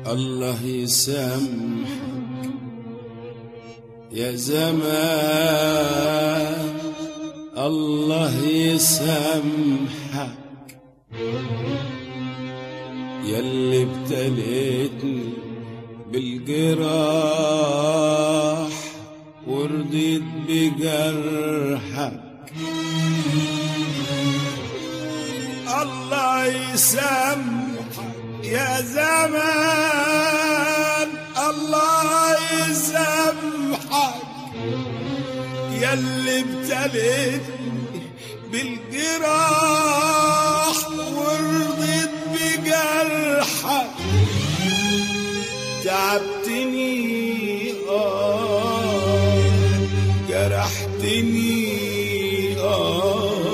الله يسامحك يا زمان الله يسامحك يلي ابتليتني بالجراح ورضيت بجرحك الله يسامحك يا زمان الله يسامحك يلي ابتليتني بالجراح ورضيت بجرحك تعبتني آه جرحتني آه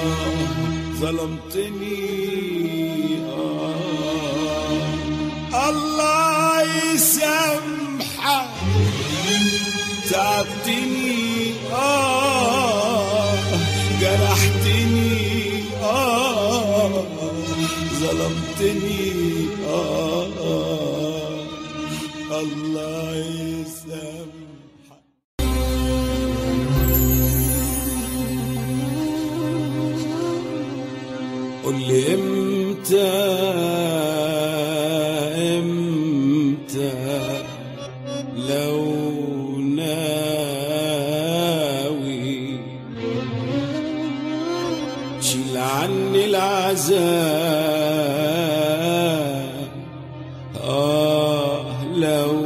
ظلمتني آه الله يسامحك تعبتني آه جرحتني آه ظلمتني آه, آه الله يسامحك قل لي امتى امتى لو ناوي شيل عني العذاب آه لو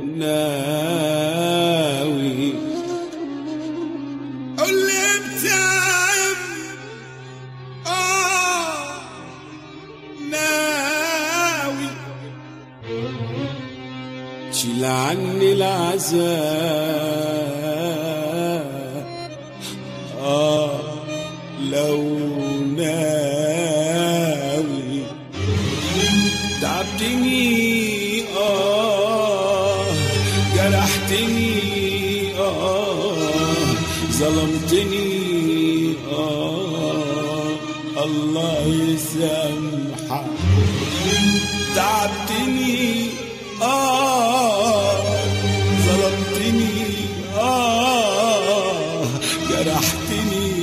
ناوي قل لي امتى آه ناوي شيل عني العذاب آه لو ناوي تعبتني آه جرحتني آه ظلمتني آه الله يسامحك تعبتني آه ظلمتني آه جرحتني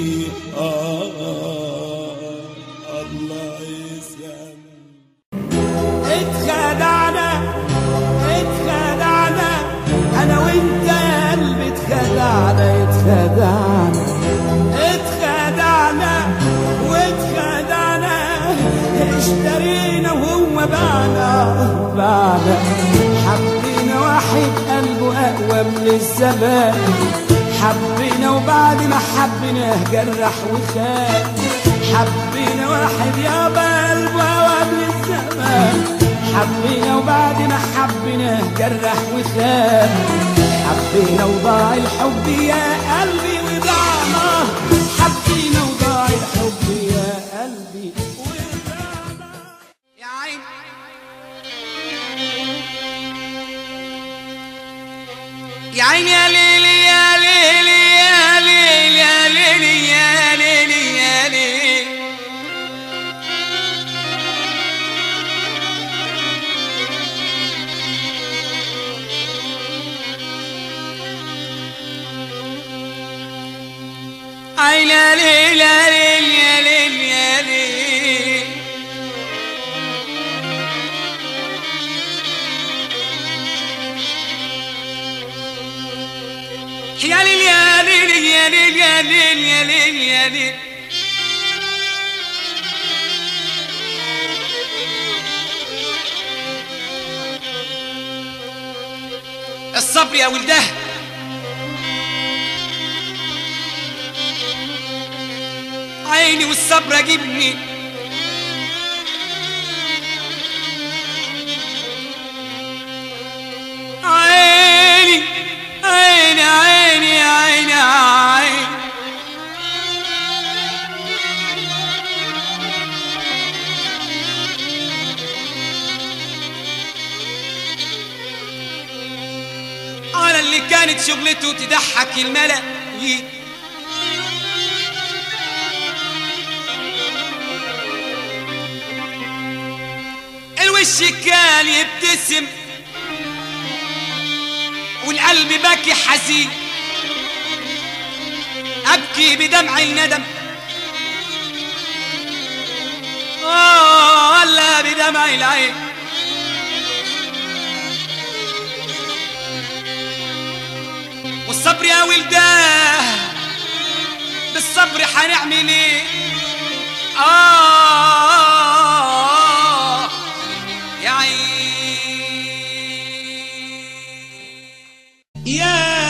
آه الله يسامحك اتخدعنا اتخدعنا انا وانت يا قلبي اتخدعنا اتخدعنا اتخدعنا واتخدعنا اشترينا وهو باعنا باعنا حبينا واحد قلبه اقوى من الزمان حبينا وبعد ما حبيناه جرح وخان حبينا واحد يابا قلبه اقوى من الزمان حبينا وبعد ما حبيناه جرح وخان حبينا وضاع الحب يا قلبي وضعنا حبينا وضاع الحب يا قلبي وضعنا يا عين يا عين يا ليلي يا ليلي يا ليلي يا ليلي يا ليلي يا ليلي عين يا ليل يا ليل يا ليل يا ليل يا ليل يا ليل يا ليل يا ليل يا ليل يا ليل الصبر يا ولده عيني والصبر اجيبني عيني عيني عيني عيني عيني على اللي كانت شغلته تضحك الملأ والوش كان يبتسم والقلب باكي حزين ابكي بدمع الندم آه ولا بدمع العين والصبر يا ولداه بالصبر حنعمل ايه آه يا عين يا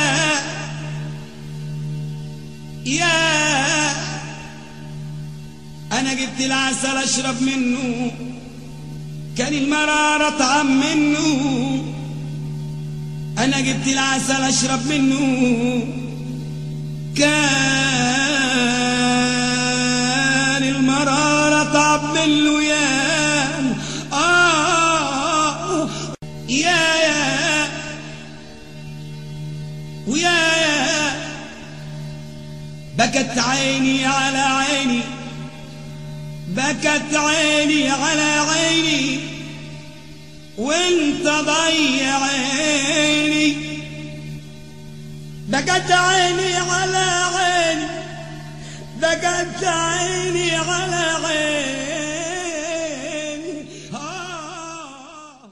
يا انا جبت العسل اشرب منه كان المرارة طعم منه انا جبت العسل اشرب منه كان المرارة طعم منه يا آه يا يا ويا يا بكت عيني على عيني بكت عيني على عيني وانت ضيع عيني بكت عيني على عيني بكت عيني على عيني آه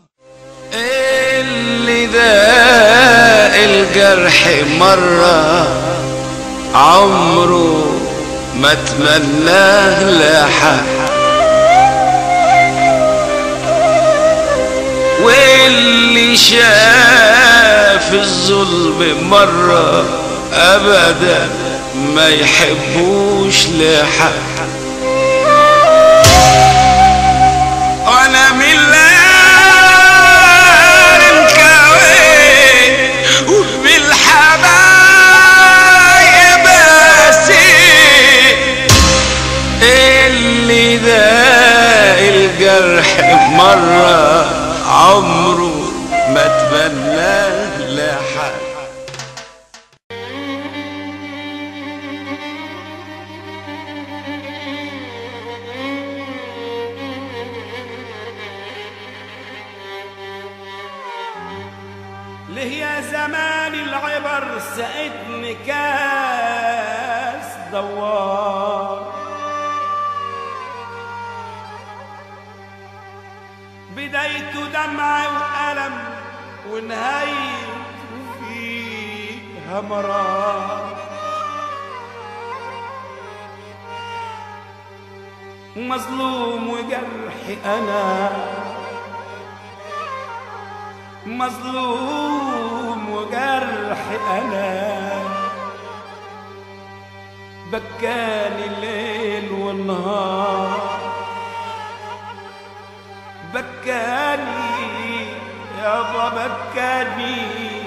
اللي ذاق الجرح مرة عمره ما تمناه لحق واللي شاف الظلم مرة أبدا ما يحبوش لحق وانا من ليل الكوين وبالحبايب اسير اللي ذاق الجرح مرة عمره ما تبناه لحد ليه يا زمان العبر سقتني كاس دوار بدايته دمع وألم ونهايته فيها مرار مظلوم وجرحي أنا مظلوم وجرح انا بكاني الليل والنهار بكاني يابا بكاني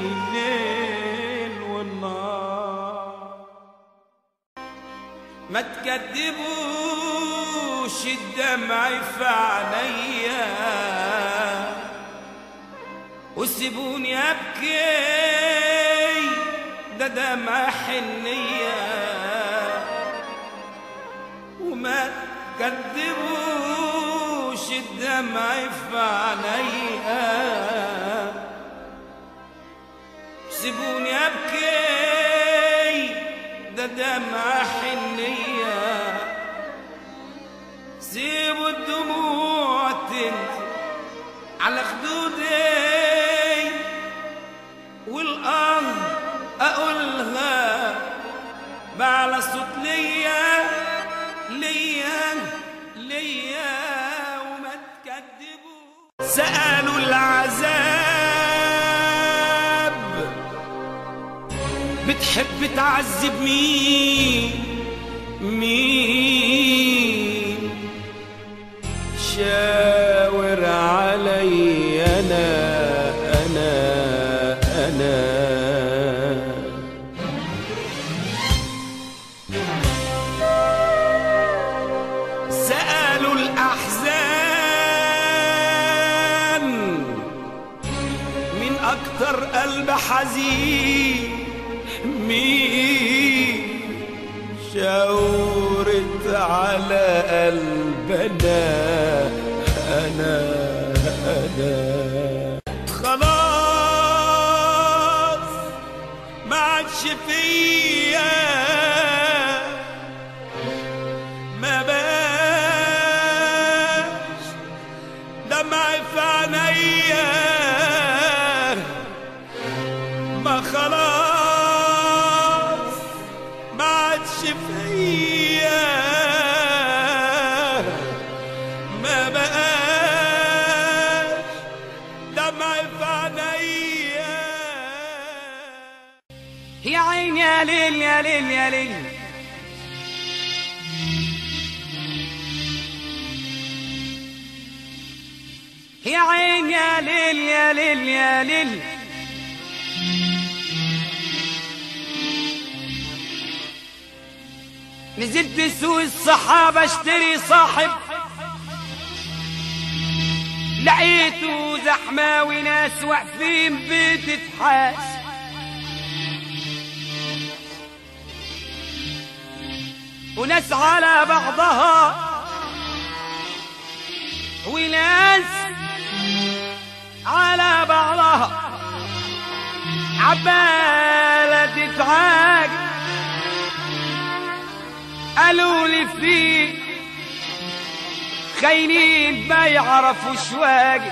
الليل والنهار ما تكذبوش الدمع في عينيا وسيبوني ابكي ده دمع حنية وما تكذبوش الدمع في عينيا سيبوني ابكي ده دمع حنية سيبوا الدموع تنزل على خدودي والآه أقولها بعلى صوت ليا ليا ليا وما تكذبوا سألوا العذاب بتحب تعذب مين مين شاور علي انا انا انا سألوا الأحزان من أكتر قلب حزين مين شاورت على قلبنا أنا أبدا خلاص ما عادش فيا ما باش دمع في عينيا ما خلاص ما عادش فيا ما بقاش دمع في عينيا يا عين يا ليل يا ليل يا ليل يا عين يا ليل يا ليل يا ليل نزلت سوق الصحابة اشتري صاحب لقيته زحمة وناس واقفين بتتحاس وناس على بعضها وناس على بعضها عبالة تتعاج قالوا لي في خاينين ما يعرفوش واجد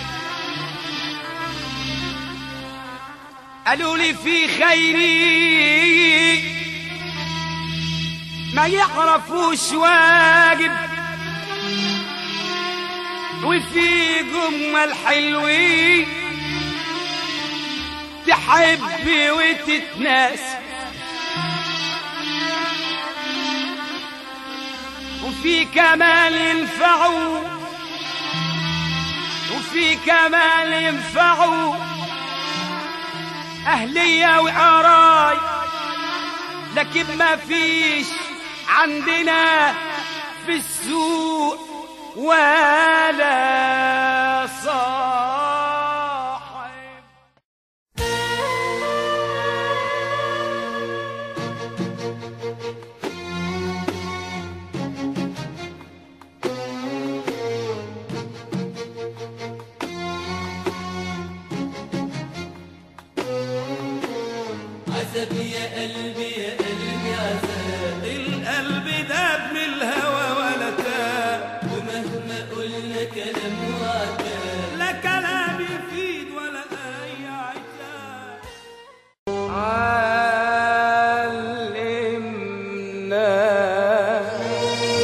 قالوا لي في خاينين ما يعرفوش واجب وفي جمل حلوين تحب وتتناسب وفي كمال ينفعوا وفي كمال ينفعوا أهلية وقراي لكن ما فيش عندنا في السوق ولا صاحب عذاب يا قلبي يا قلبي عذاب القلب داب من الهوى ولا تاب ومهما قلنا كلام وعتاب لا كلام يفيد ولا أي عتاب علمنا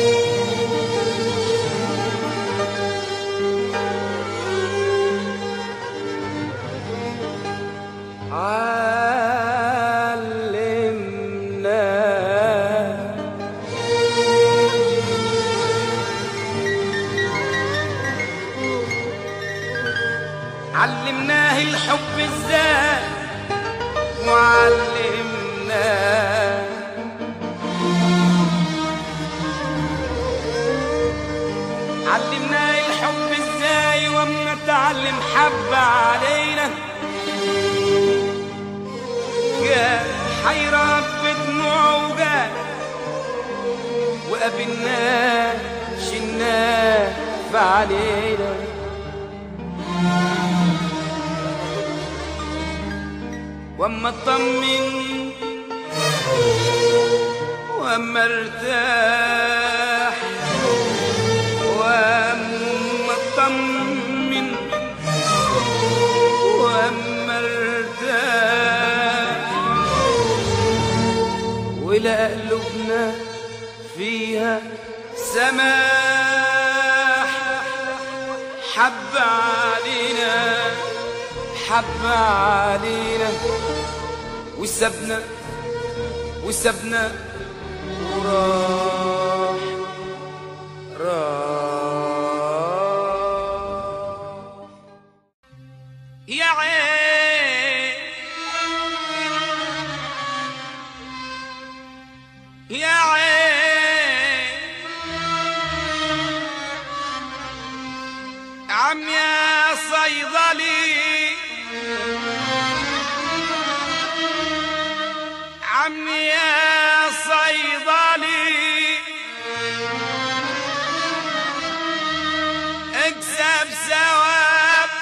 علمنا علمناه الحب ازاي وعلمناه علمناه الحب ازاي واما تعلم حب علينا جاء حيرة بدموعه وجاء وقابلناه شلناه فعلينا واما اطمن واما ارتاح واما اطمن واما ارتاح ولا قلوبنا فيها سماح حب علينا حب علينا وسبنا وسبنا وراح راح يا عين يا عين عم يا صيدلي عم يا صيدلي اكسب ثواب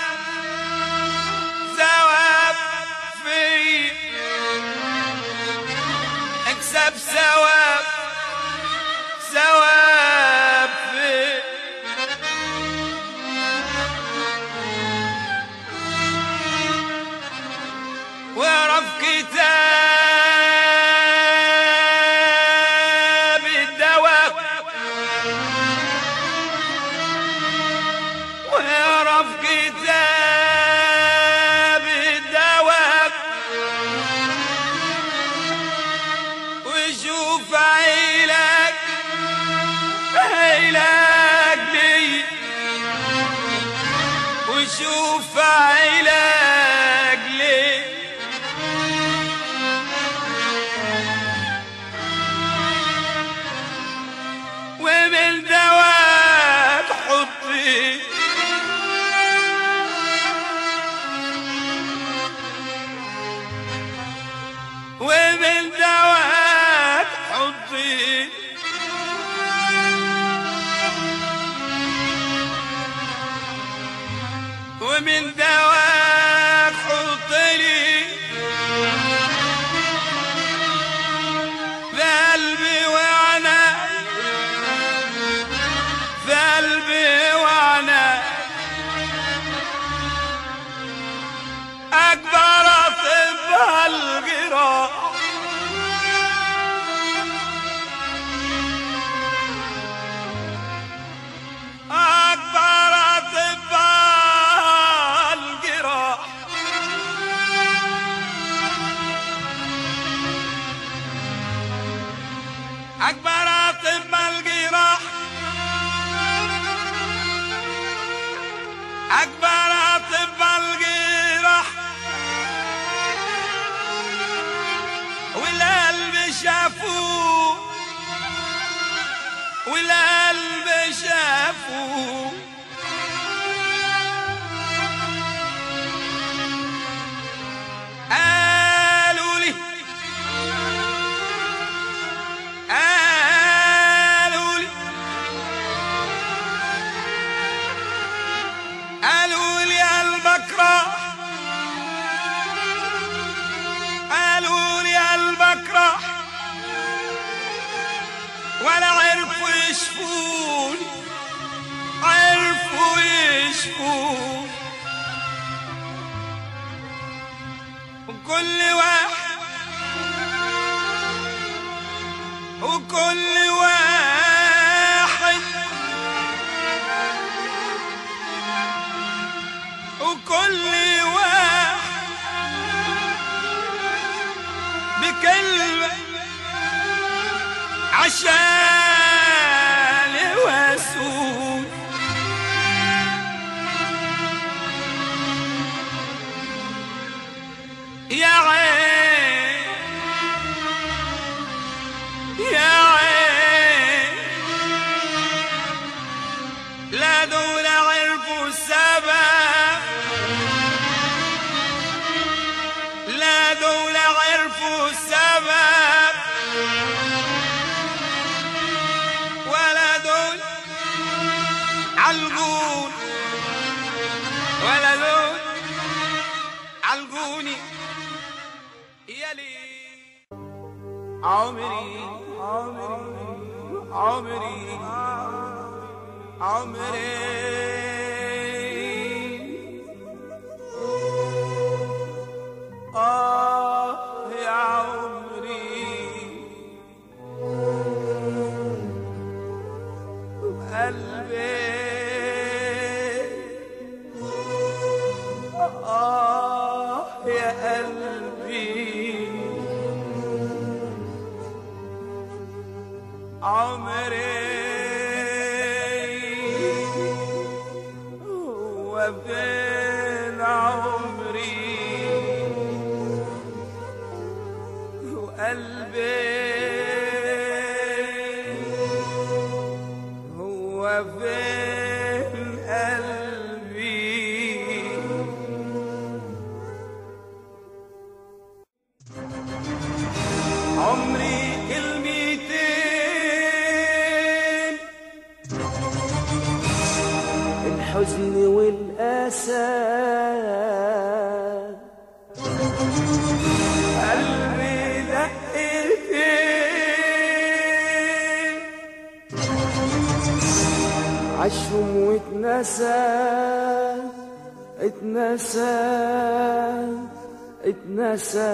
وشوف علاج ليه ومن دواك حطي ومن دواك حطي ومن دواك حطلي في قلبي وانا في قلبي وانا اكبر اطب الجراح أكبر أطباء الجراح أكبر أطباء الجراح أكبر أطباء الجراح والقلب شافوه والقلب شافوه قالوا لي قالوا لي قالوا لي قلبك راح قالوا لي قلبك راح ولا عرفوا يشفوني عرفوا يشفوني وكل واحد وكل واحد وكل واحد بكلمة عشان واسود يا عين يا عين لا دول عرفوا السبب لا دول عرفوا السبب ولا دول علقون ولا دول علقوني يا لي عمري عمري عمري عمري آه يا عمري قلبي آه يا قلبي عمري هو فين عمري وقلبي هو فين قلبي عمري كلمتين الحزن والأسى قلبي دقتين عشهم واتنسى اتنسى اتنسى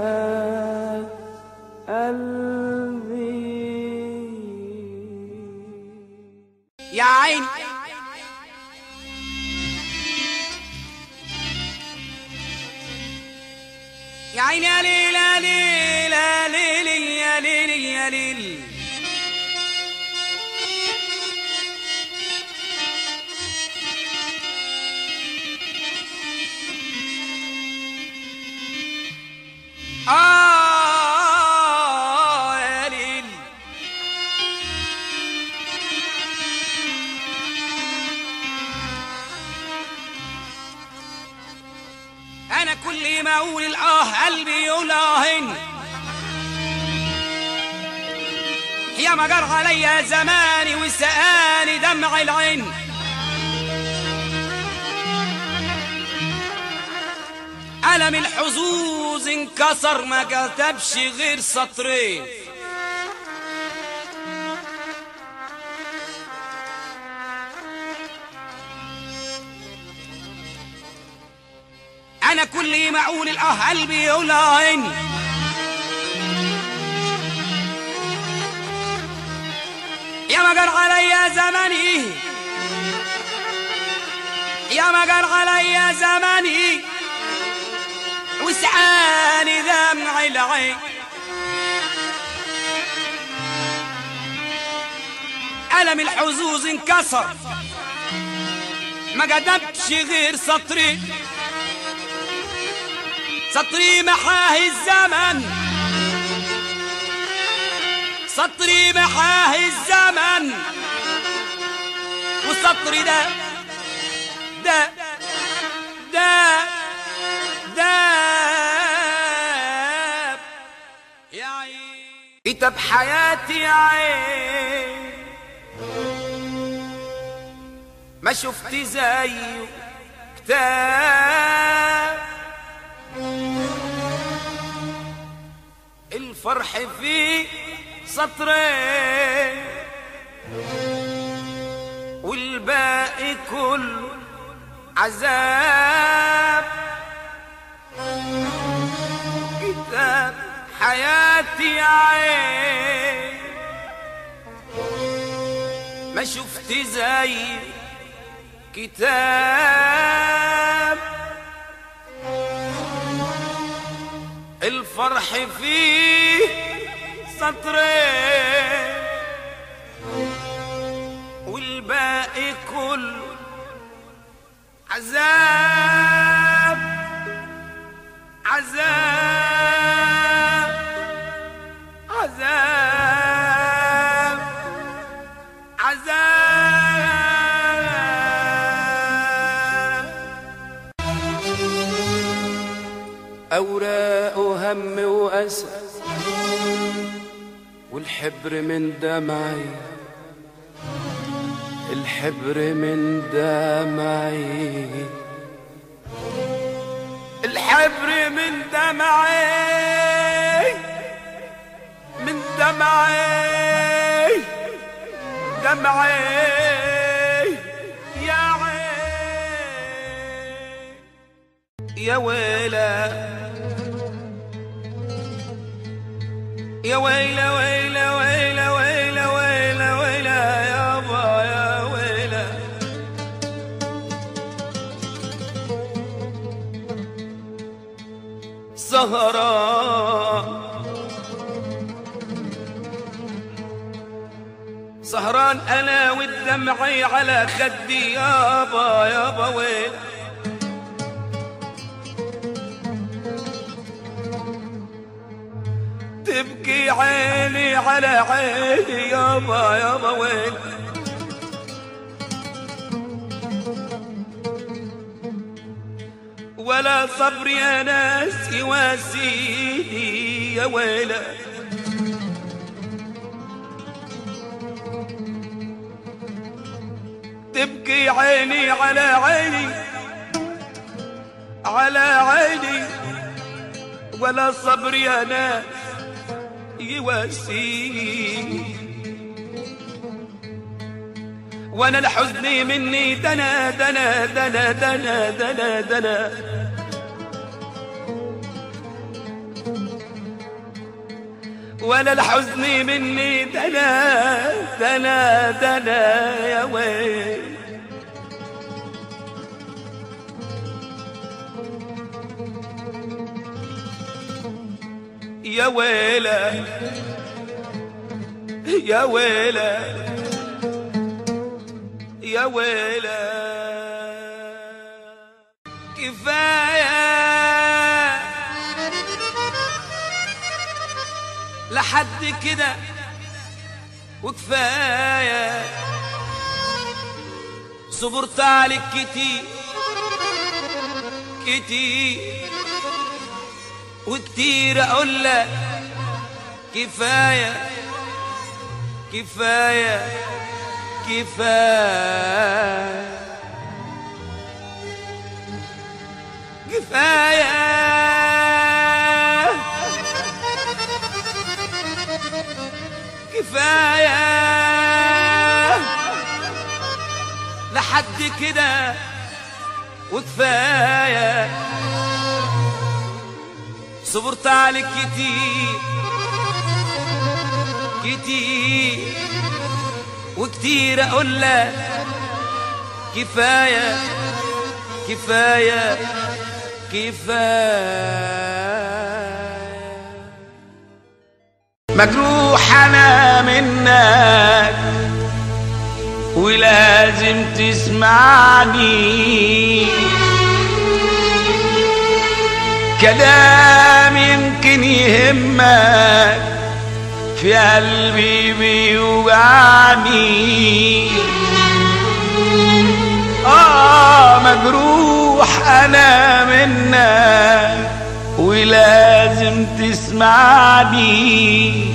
قلبي يا عيني يا عيني يا ليل يا ليل يا ليل يا ليل يا ليل انا كل ما اقول الاه قلبي يقول اهن يا ما جر عليا زماني وسقاني دمع العين قلم الحظوظ انكسر ما كتبش غير سطرين انا كل ما اقول الاه قلبي يقول عيني يا ما جر عليا زماني يا ما جر عليا زماني وسعاني دمع العين قلم الحظوظ انكسر ما كتبش غير سطرين سطري محاه الزمن سطري محاه الزمن وسطري ده ده ده داب يا عين كتاب حياتي يا عين ما شفت زيه كتاب الفرح فيه سطرين والباقي كله عذاب كتاب حياتي يا عين ما شفت زي كتاب الفرح فيه سطرين والباقي كله عذاب عذاب عذاب عذاب أوراق وهم وأسى والحبر من دمعي الحبر من دمعي الحبر من دمعي من دمعي دمعي يا عين يا ويلة يا ويلة ويلة ويلة ويلة ويلة ويلة يابا يا ويلة سهران سهران انا والدمعي على خدي يابا يابا ويلة تبكي عيني على عيني يابا يابا وين ولا صبر يا ناس يواسيني يا ويلة تبكي عيني على عيني على عيني ولا صبر يا ناس يواسيني وانا الحزن مني دنا دنا دنا دنا دنا دنا وانا الحزن مني دنا دنا دنا يا ويل يا ويلة يا ويلة يا ويلة كفاية لحد كده وكفاية صبرت عليك كتير كتير وكتير اقول لك كفايه كفايه كفايه كفايه كفايه لحد كده وكفايه صبرت عليك كتير كتير وكتير اقول لك كفايه كفايه كفايه مجروح انا منك ولازم تسمعني كلام يمكن يهمك في قلبي بيوجعني آه مجروح أنا منك ولازم تسمعني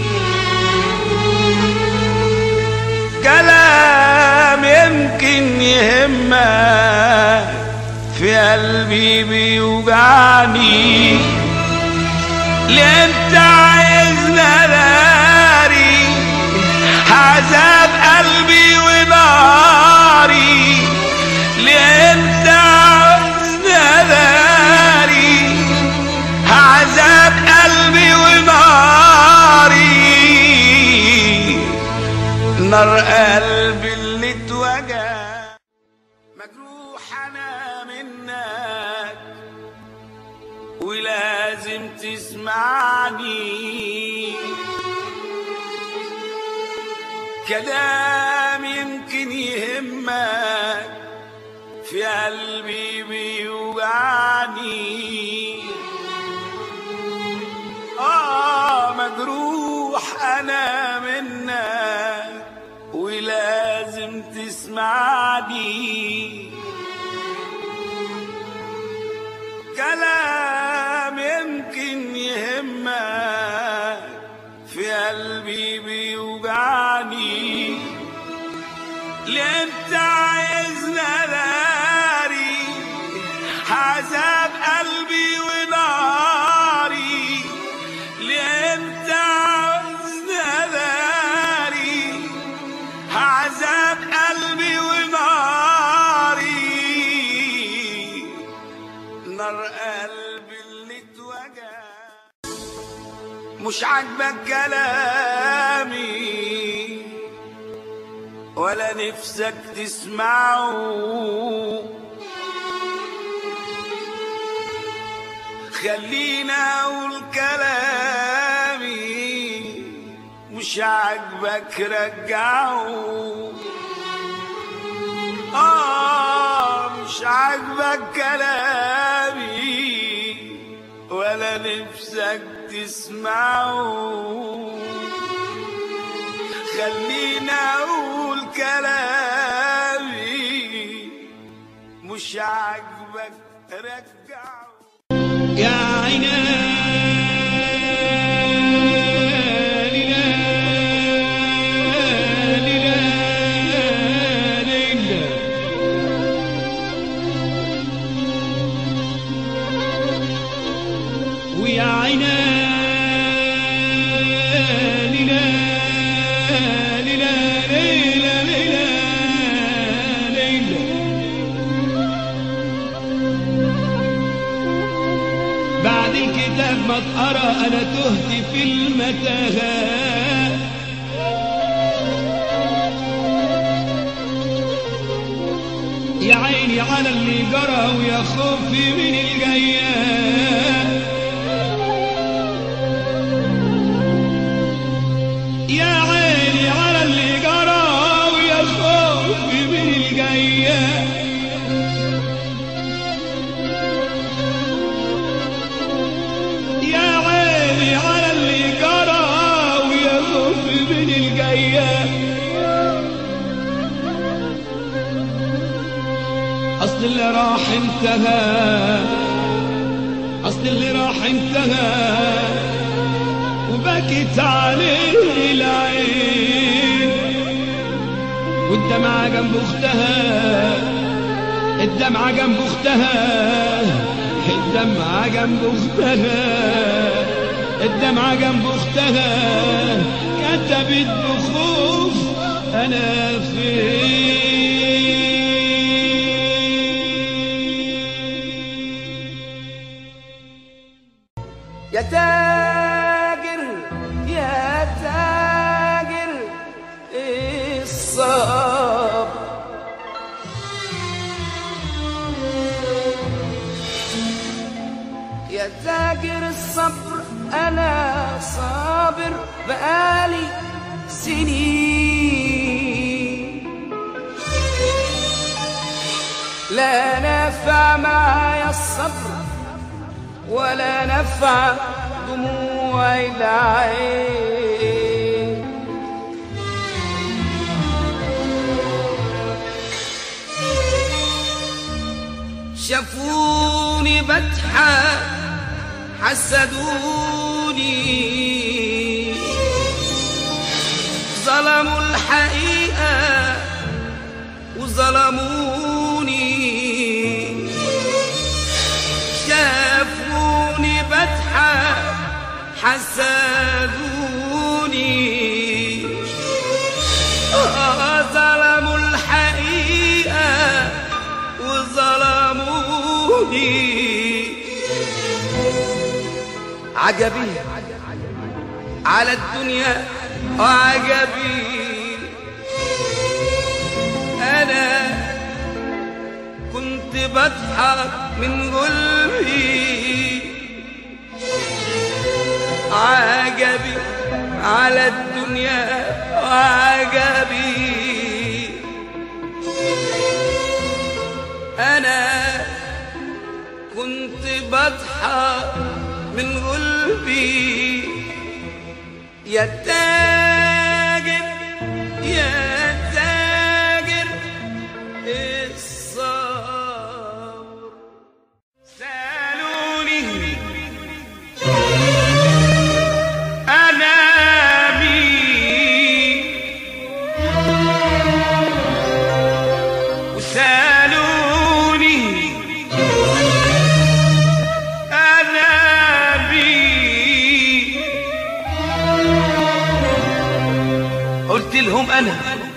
كلام يمكن يهمك في قلبي بيوجعني ليه انت عايزنا داري عذاب قلبي وناري ليه انت عايزنا داري عذاب قلبي وناري نار قلبي اللي اتوجع مجروح انا منك ولازم تسمعني كلام يمكن يهمك في قلبي بيوجعني آه مجروح أنا منك ولازم تسمعني كلام يمكن يهمك في قلبي بيوجعني ليه انت عايزنا داري عذاب قلبي وناري ليه انت عايزنا داري عذاب قلبي وناري نار قلبي اللي اتوجع مش عاجبك كلامي ولا نفسك تسمعه خلينا اقول كلامي مش عاجبك رجعه اه مش عاجبك كلامي ولا نفسك تسمعه خلينا اقول كلامي مش عاجبك رجعه يا عيني ويا عيني ليلى ليلى ليلى ليلى ليلى بعد الكتاب ما اتقرا انا تهت في المتاهات يا عيني على اللي جرى ويا خوفي من الجيات يا عيني على اللي جرى ويا خوفي من الجيات يا عيني على اللي جرى ويا خوفي من الجيات اصل اللي راح انتهى اصل اللي راح انتهى وبكت عليه العين والدمعة جنب اختها الدمعة جنب اختها الدمعة جنب اختها الدمعة جنب اختها كتبت بخوف انا فين يا تاجر يا تاجر الصبر يا تاجر الصبر انا صابر بقالي سنين لا نافع معايا الصبر ولا نفع دموع العين شافوني بضحك حسدوني ظلموا الحقيقة وظلموني شافوني بضحك حسدوني آه، ظلموا الحقيقة وظلموني عجبي على الدنيا وعجبي أنا كنت بضحك من قلبي عجبي على الدنيا وعجبي انا كنت بضحك من قلبي يا تاجر يا تاجر الصبر سألوني أنا مين وسألوني أنا مين قلت لهم أنا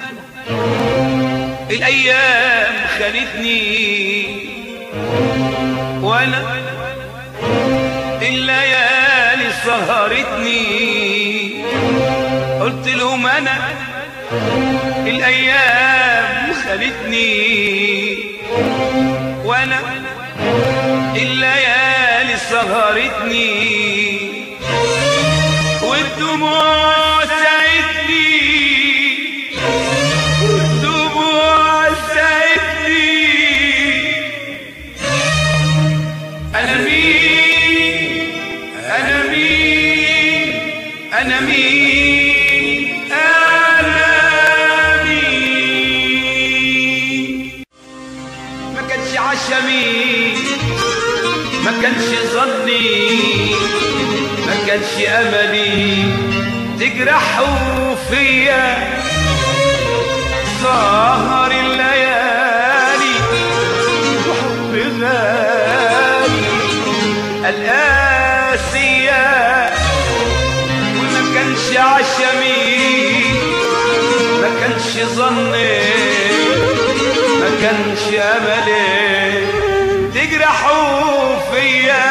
الأيام خانتني وأنا الليالي سهرتني قلت لهم انا الايام خانتني وانا الليالي سهرتني والدموع ساعدني والدموع ساعدني أنا مين أنا مين أنا مين أنا مين ما كانش عشمي ما كانش ظني ما كانش أملي تجرحوا فيا سهر الليالي وحب غالي القاسية وما كانش عشمي ما كانش ظني ما كانش املي تجرحوا فيا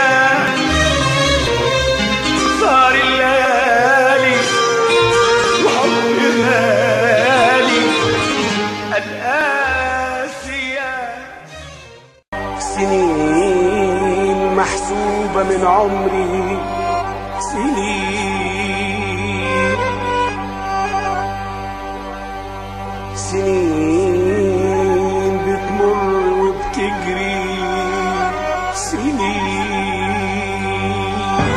صار الليالي وحب غالي القاسيه سنين محسوبة من عمري سنين سنين بتمر وبتجري سنين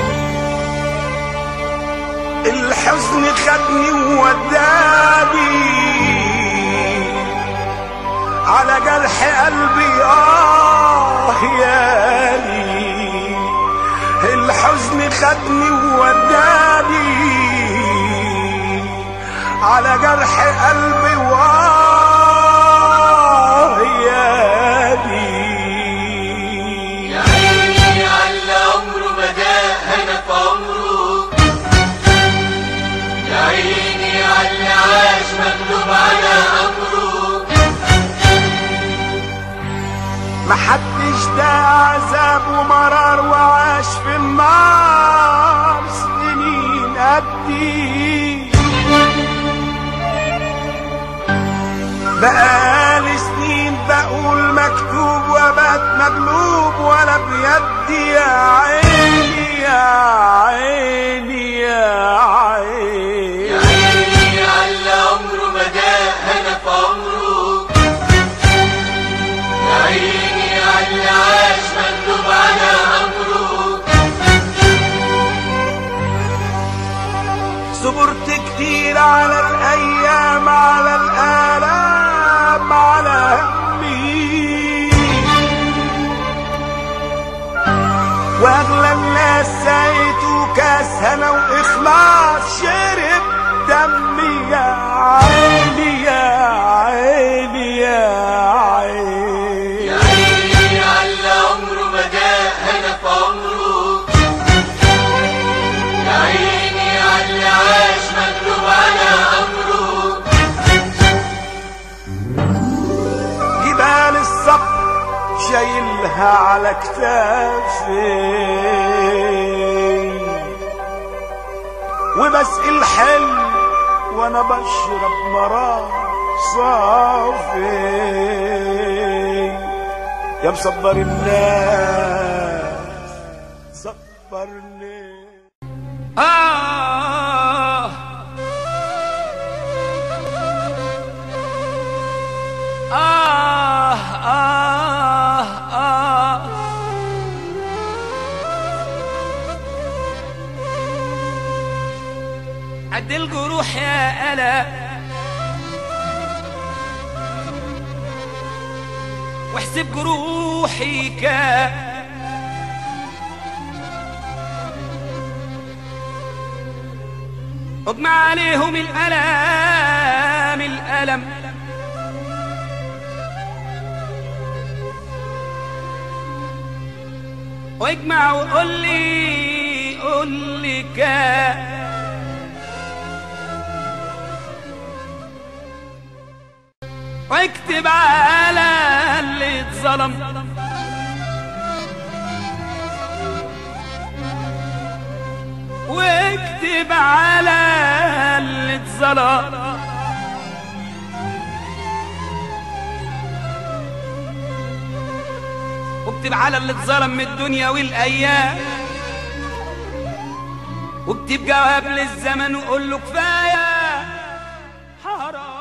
الحزن خدني ووداني على جرح قلبي آه يالي خدني ووداني على جرح قلبي واه يادي يا عيني على عمره بدأ هنا في عمره يا عيني على عاش مكتوب على أمره محدش ده عذاب ومرار وعاش في النار سنين قدي بقالي سنين بقول مكتوب وبات مقلوب ولا بيدي يا عيني يا عيني يا يا عيني عيني على عمره بدأ هنا في عمره يا عيني على عاش مكتوب على أمره صبرت كتير على الايام على الالام على همي واغلى الناس سايته كاس هنا واخلاص شرب دمي يا عيني يا عيني يا عيني يا عيني على عمره بدأ هنا في عمره يا عيني على عاش مكتوب على أمره جبال الصبر شايلها على كتافي وبسقي الحلم وانا بشرب مرار صافي يا مصبر الناس صبرني آه آه آه آه عد الجروح يا ألا واحسب جروحي كام اجمع عليهم الألم الألم واجمع وقول لي قول لي كام واكتب على اللي اتظلم واكتب على اللي اتظلم واكتب على اللي اتظلم من الدنيا والايام واكتب جواب للزمن وقول له كفايه حرام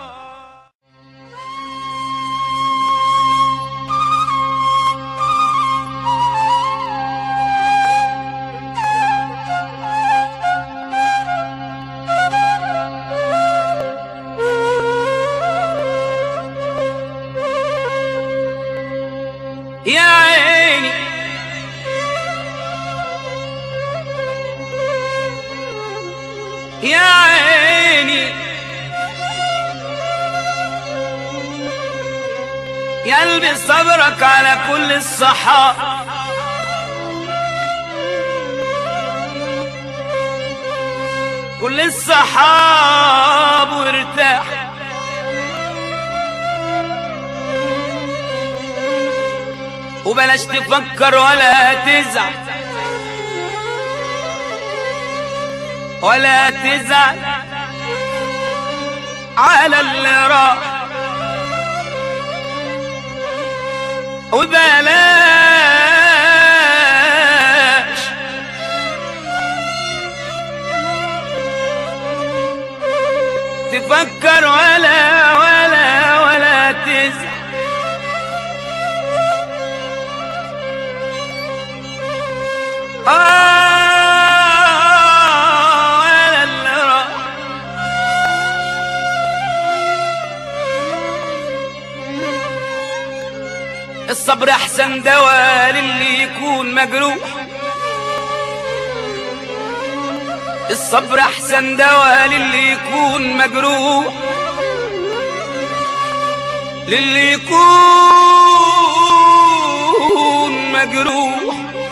يا عيني يا عيني يا قلبي صبرك على كل الصحاب كل الصحاب وارتاح وبلاش تفكر ولا تزعل ولا تزعل على اللي راح وبلاش تفكر ولا ولا ولا تزعل آه ولا اللي راح الصبر احسن دواء للي يكون مجروح الصبر احسن دواء للي يكون مجروح للي يكون مجروح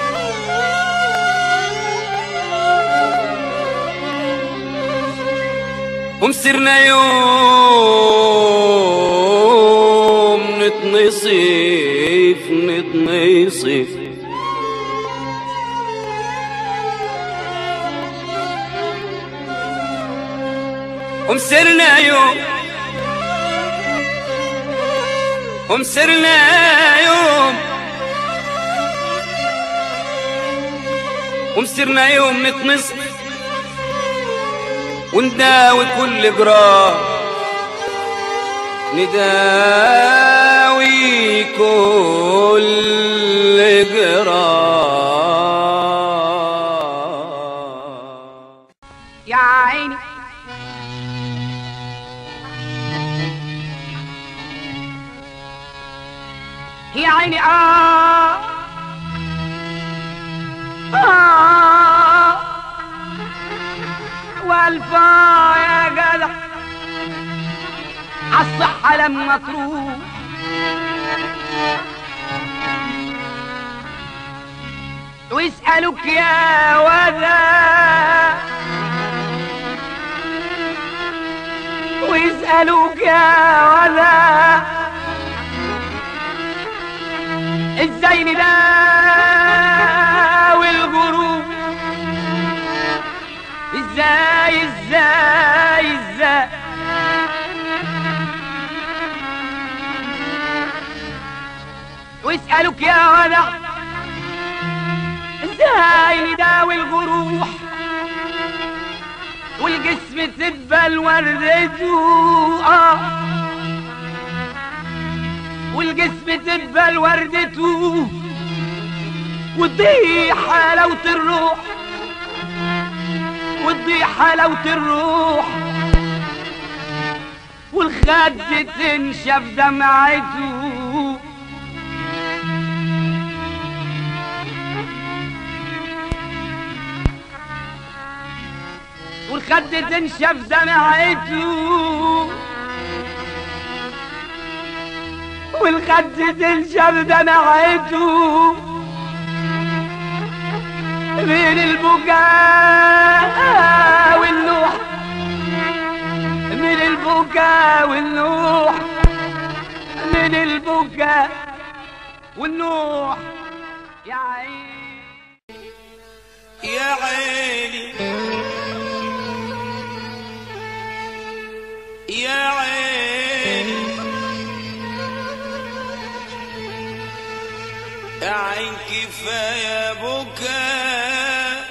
ومسرنا يوم نتنصف نتنصف ومسرنا يوم ومسرنا يوم ومسرنا يوم نتنصف ونداوي كل جراح نداوي كل جراح يا عيني يا عيني آه آه والفا يا جدع عالصحة لما تروح ويسألوك يا وذا ويسألوك يا وذا ازاي نداوي الغروب ازاي ازاي ازاي ويسألوك يا ولع ازاي نداوي الجروح والجسم تدبل وردته اه والجسم تدبل وردته وتضيع حلاوة الروح وتضيع حلاوة الروح والخد تنشف دمعته والخد تنشف دمعته والخد تنشف دمعته من البكاء والنوح من البكاء والنوح من البكاء والنوح يا عيني يا عيني يا عيني يا عين كفاية بكاء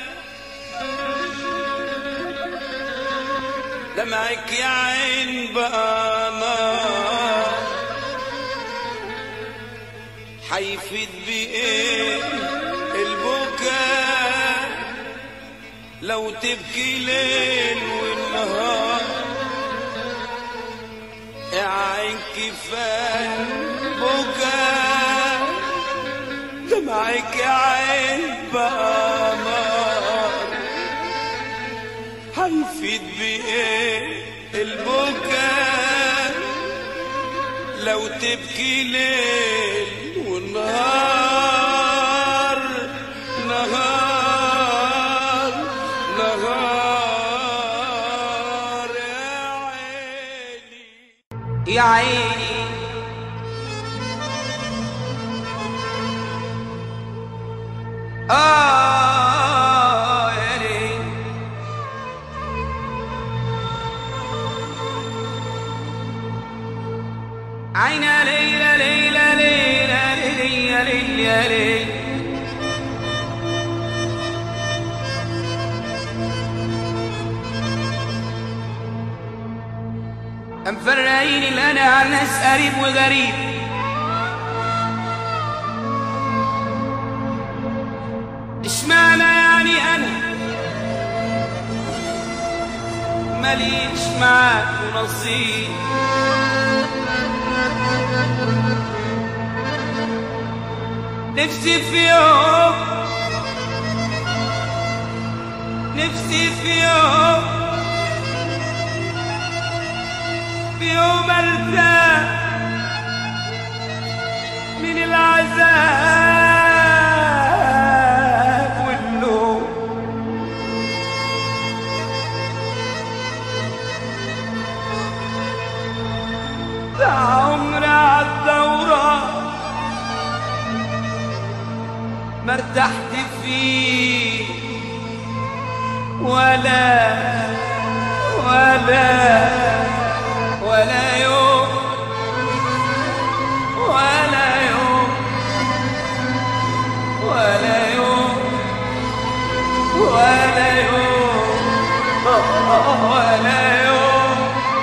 دمعك يا عين بقى نار حيفيد بإيه البكاء لو تبكي ليل والنهار يا عين كفاية بكاء دمعك يا عين بقى نار هيفيد بإيه البكاء لو تبكي ليل ونهار نهار نهار يا عيني يا عيني آه يا ليل عينا ليلى ليلى ليلى ليلى ليلى ليلى مفرقين اللي انا عن ناس قريب وغريب اشمعنى يعني انا ماليش معاك نصيب نفسي في يوم نفسي في يوم في يوم ارتاح من العذاب والنوم ده عمري عالدورة ما ارتحت فيه ولا ولا ولا يوم ولا يوم ولا يوم ولا يوم ولا يوم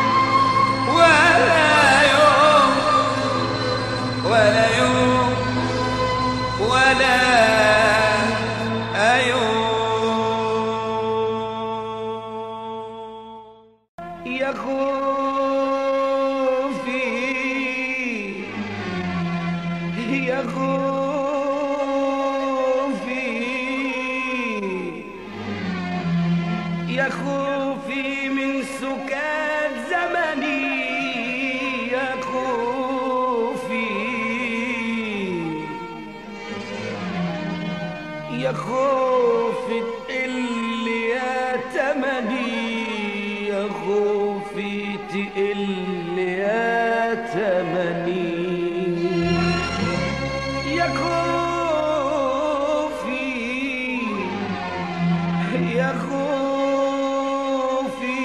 ولا يوم ولا يوم ولا يوم يا خوفي يا خوفي يا خوفي من سكات زمني يا خوفي يا خوفي تقل يا تمني يا خوفي تقل يا تمني يا خوفي يا خوفي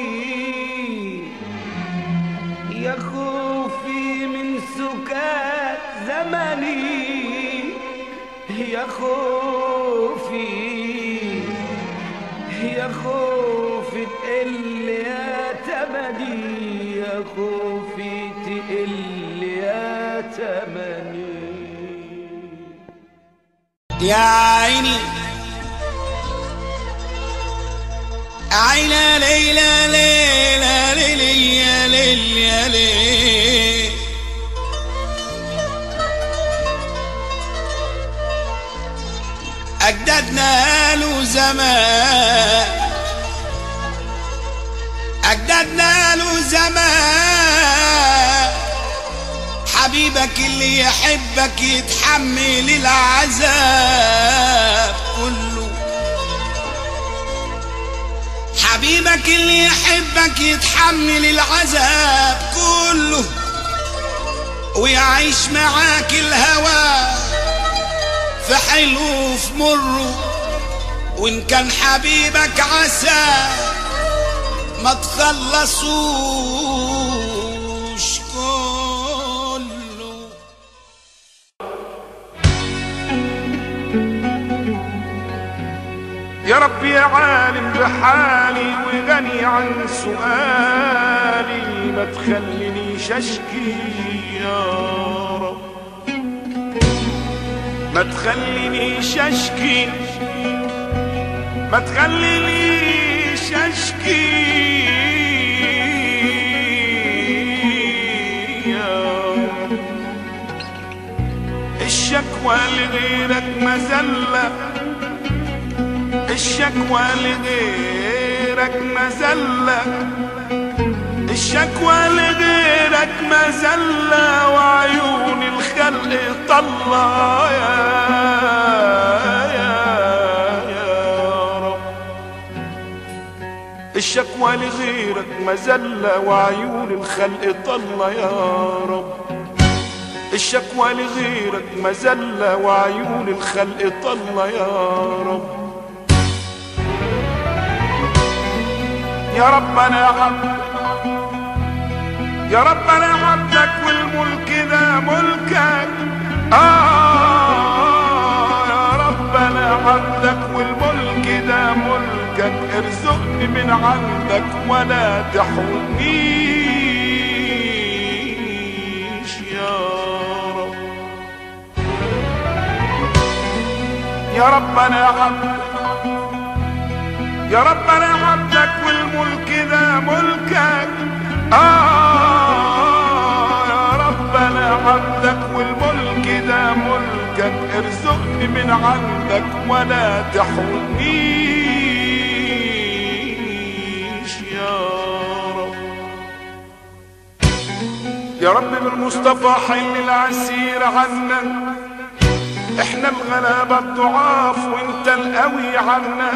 يا خوفي من سكات زمني يا خوفي يا خوفي تقل يا تمني يا خوفي تقل يا تمني يا عيني عينا ليلى ليلى ليلى يا ليل يا ليل أجدادنا له زمان أجدادنا له زمان حبيبك اللي يحبك يتحمل العذاب كله حبيبك اللي يحبك يتحمل العذاب كله ويعيش معاك الهوى في حلو وفي مره وان كان حبيبك عسى ما تخلصوش كله يا رب يا عالم بحالي وغني عن سؤالي ما تخلينيش اشكي يا رب ما تخلينيش اشكي ما تخلينيش اشكي يا رب الشكوى لغيرك مذله الشكوى لغيرك مذلة الشكوى لغيرك مذلة وعيون الخلق طلع يا يا يا رب الشكوى لغيرك مذلة وعيون الخلق طلع يا رب الشكوى لغيرك مذلة وعيون الخلق طلع يا رب يا رب انا عبدك يا رب انا عبدك والملك ده ملكك آه يا رب انا عبدك والملك ده ملكك ارزقني من عندك ولا تحرمنيش يا رب يا رب انا عبدك يا رب انا عبدك والملك ده ملكك آه يا رب انا عبدك والملك ده ملكك ارزقني من عندك ولا تحرمنيش يا رب بالمصطفى حل العسير عنا احنا الغلابة الضعاف وانت القوي عنا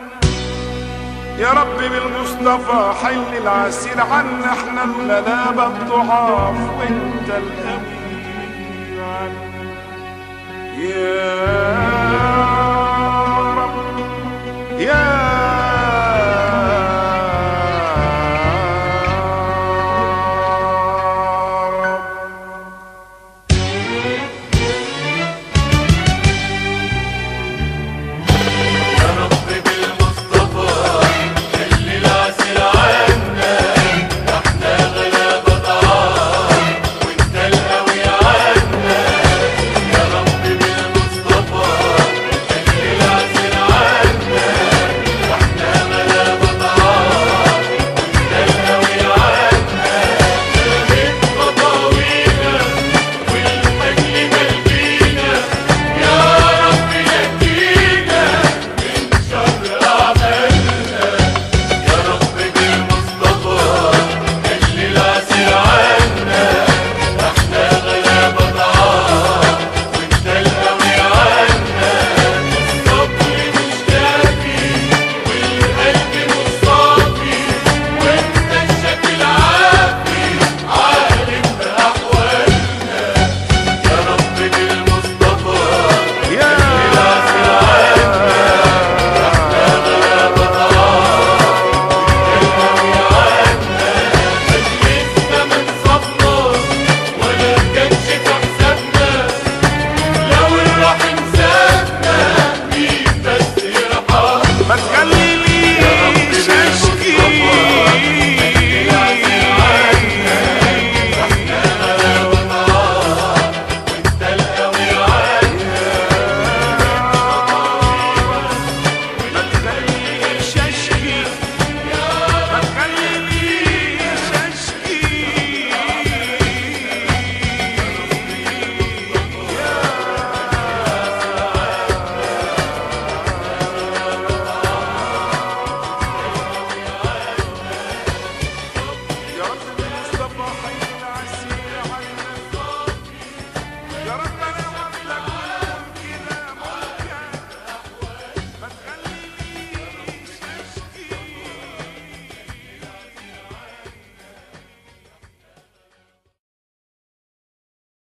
يا رب بالمصطفى حل العسير عنا احنا الغلابة الضعاف وانت القوي عنا يا